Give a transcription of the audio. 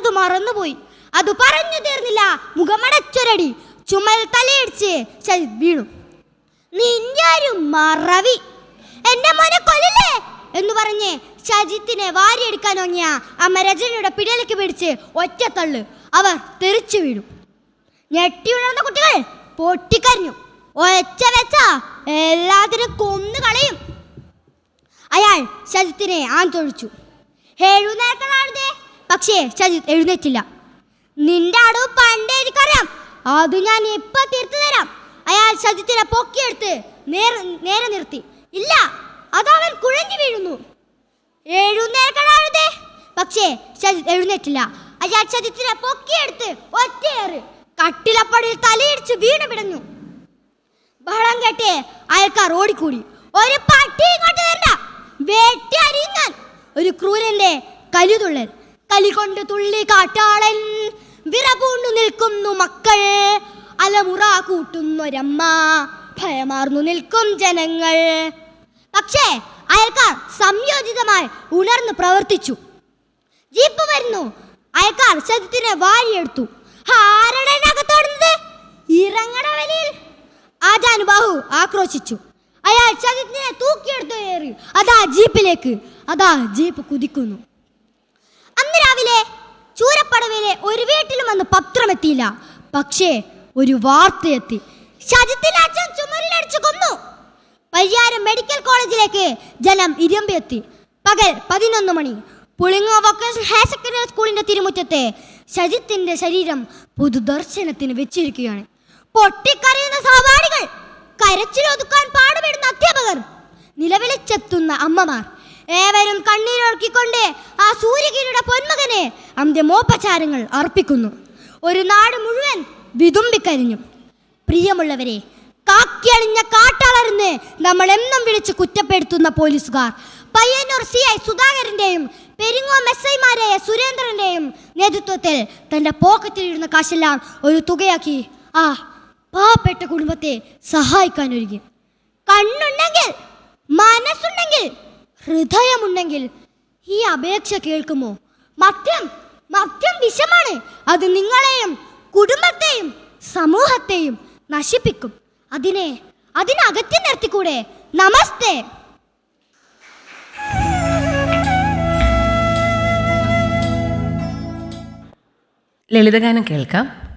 അത് മറന്നുപോയി അത് പറഞ്ഞു തീർന്നില്ല മുഖമടച്ചൊരടി ചുമൽ തലയിടിച്ച് ശജിത് വീണു നിന്റെ ഒരു മറവി എന്റെ മോനെ കൊല്ലില്ലേ എന്ന് പറഞ്ഞ് ഷജിത്തിനെ വാരിയെടുക്കാൻ ഒങ്ങിയ അമ്മ രജനിയുടെ പിടിയിലേക്ക് പിടിച്ച് ഒറ്റത്തള്ളു അവർ തെറിച്ചു വീണു ഞെട്ടി ഉണർന്ന കുട്ടികൾ പൊട്ടിക്കരഞ്ഞു ഒച്ച വെച്ച എല്ലാത്തിനും കൊന്നു കളയും അയാൾ ശജിത്തിനെ ആന്തൊഴിച്ചു എഴുന്നേൽക്കണേ പക്ഷേ ശജിത്ത് എഴുന്നേറ്റില്ല നിന്റെ അടവ് പണ്ടേ എനിക്കറിയാം അത് ഞാൻ ഇപ്പൊ തീർത്തു തരാം അയാൾ ശജിത്തിനെ പൊക്കിയെടുത്ത് നേരെ നേരെ നിർത്തി ഇല്ല അതവൻ കുഴഞ്ഞു വീഴുന്നു എഴുന്നേൽക്കണേ പക്ഷേ ശജിത്ത് എഴുന്നേറ്റില്ല അയാൾ ശജിത്തിനെ പൊക്കിയെടുത്ത് ഒറ്റയേറ് കട്ടിലപ്പടിയിൽ തലയിടിച്ച് വീണ് പിടഞ്ഞു ബഹളം കേട്ട് അയൽക്കാർ ഓടിക്കൂടി ഒരു പട്ടി ഇങ്ങോട്ട് വരണ്ട വെട്ടി അരിയുന്നാൻ ഒരു ക്രൂരന്റെ കലിതുള്ളൽ കലി കൊണ്ട് തുള്ളി കാട്ടാളൻ വിറപൂണ്ടു നിൽക്കുന്നു മക്കൾ അലമുറ കൂട്ടുന്നൊരമ്മ ഭയമാർന്നു നിൽക്കും ജനങ്ങൾ പക്ഷേ അയൽക്കാർ സംയോജിതമായി ഉണർന്ന് പ്രവർത്തിച്ചു ജീപ്പ് വരുന്നു അയൽക്കാർ ശബ്ദത്തിനെ വാരിയെടുത്തു ആരുടെ അകത്തോടുന്നത് ഇറങ്ങണ വലിയിൽ ആജാനുബാഹു ആക്രോശിച്ചു അയാൾ ശജിത്തിനെ തൂക്കിയെടുത്തു കയറി അതാ ജീപ്പിലേക്ക് അതാ ജീപ്പ് കുതിക്കുന്നു അന്ന് രാവിലെ ചൂരപ്പടവിലെ ഒരു വീട്ടിലും വന്ന് പത്രമെത്തിയില്ല പക്ഷേ ഒരു വാർത്തയെത്തി ഷജിത്തിന്റെ അച്ഛൻ ചുമരിലടിച്ചു കൊന്നു പരിയാരം മെഡിക്കൽ കോളേജിലേക്ക് ജനം ഇരുമ്പെത്തി പകൽ പതിനൊന്ന് മണി പുളിങ്ങോ വൊക്കേഷണൽ ഹയർ സെക്കൻഡറി സ്കൂളിന്റെ തിരുമുറ്റത്തെ ഷജിത്തിന്റെ ശരീരം പൊതുദർശനത്തിന് വെച്ചിരിക്കുകയാണ് പൊട്ടിക്കരയുന്ന സഹപാഠികൾ കരച്ചിലൊതുക്കാൻ പാടുപെടുന്ന അധ്യാപകർ നിലവിളിച്ചെത്തുന്ന അമ്മമാർ ഏവരും കണ്ണീരൊഴുക്കിക്കൊണ്ട് ആ സൂര്യകിരിയുടെ പൊന്മകനെ അന്ത്യമോപചാരങ്ങൾ അർപ്പിക്കുന്നു ഒരു നാട് മുഴുവൻ വിതുമ്പിക്കരിഞ്ഞു പ്രിയമുള്ളവരെ കാക്കിയണിഞ്ഞ കാട്ടാളർന്ന് നമ്മൾ എന്നും വിളിച്ച് കുറ്റപ്പെടുത്തുന്ന പോലീസുകാർ പയ്യന്നൂർ സി ഐ സുധാകരന്റെയും പെരിങ്ങോം എസ് ഐമാരായ സുരേന്ദ്രന്റെയും നേതൃത്വത്തിൽ തന്റെ പോക്കറ്റിലിരുന്ന കാശെല്ലാം ഒരു തുകയാക്കി ആ പാവപ്പെട്ട കുടുംബത്തെ സഹായിക്കാൻ ഒരുങ്ങി കണ്ണുണ്ടെങ്കിൽ മനസ്സുണ്ടെങ്കിൽ ഹൃദയമുണ്ടെങ്കിൽ ഈ അപേക്ഷ കേൾക്കുമോ മദ്യം മദ്യം വിഷമാണ് അത് നിങ്ങളെയും കുടുംബത്തെയും സമൂഹത്തെയും നശിപ്പിക്കും അതിനെ അതിനകറ്റി നിർത്തിക്കൂടെ നമസ്തേ ലളിതഗാനം കേൾക്കാം